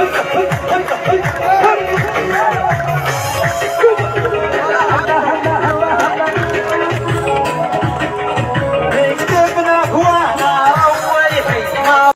اكتبنا وانا اول حين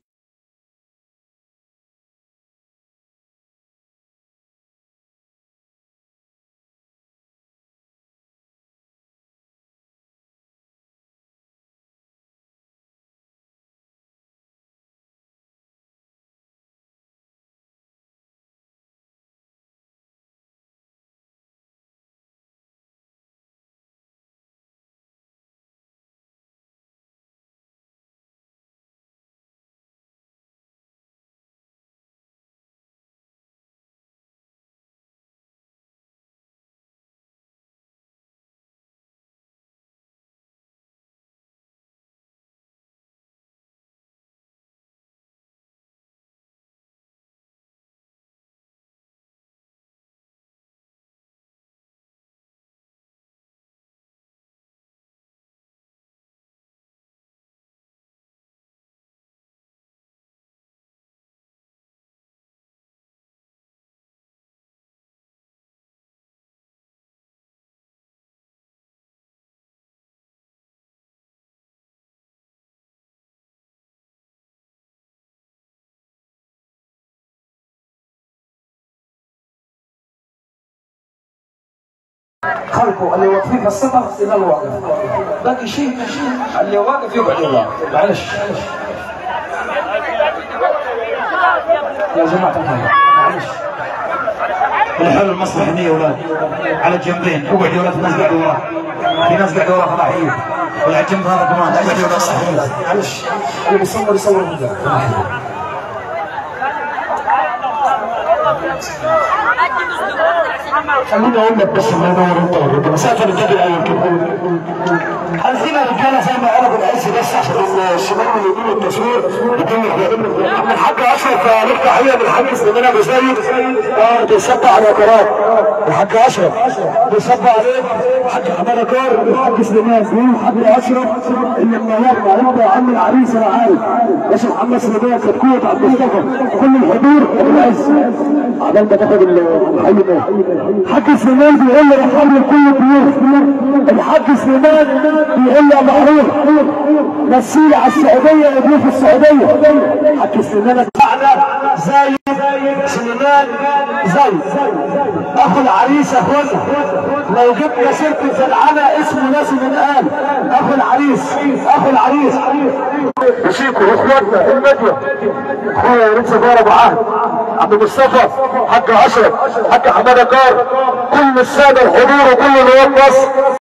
خلقه اللي واقفين في السطح الى الواقف باقي شيء اللي واقف يقعد يواقف معلش يا جماعه الخير معلش الحلو المصلحة هنا يا اولاد على الجنبين اقعد يا اولاد الناس قاعدة وراه في ناس قاعدة وراه فضاحيين وعلى الجنب هذا كمان اقعد يا اولاد صحيح معلش اللي بيصور يصور هنا خليني اقول لك بس الله ينور انت وانت مسافه الجبل ايوه كده عايزين رجاله زي ما قالوا بالعز بس عشان الشباب اللي يقولوا التصوير يتم احنا الحاج اشرف له تحيه من الحاج سليمان ابو زايد اه بيصب على كرات الحاج اشرف بيصب عليه الحاج حماده كار الحاج سليمان بيقول الحاج اشرف اللي منورنا انت يا عم العريس انا عارف باشا محمد سليمان كتكوت عبد المصطفى كل الحضور بالعز عمال ما تاخد الحي ده الحاج سليمان بيقول لي رحب لي كل الضيوف الحاج سليمان بيقول لي يا محروم مسيلي على السعوديه يا ضيوف السعوديه الحاج سليمان بتاعنا زايد سليمان زايد اخو العريس اخونا لو جبنا سيره الزلعانه اسمه ناس من قال اخو العريس اخو العريس وشيكو واخواتنا المدوى اخويا ريت سفاره ابو عهد عبد المصطفى حاج اشرف حاج حماده كار كل الساده الحضور وكل نواب مصر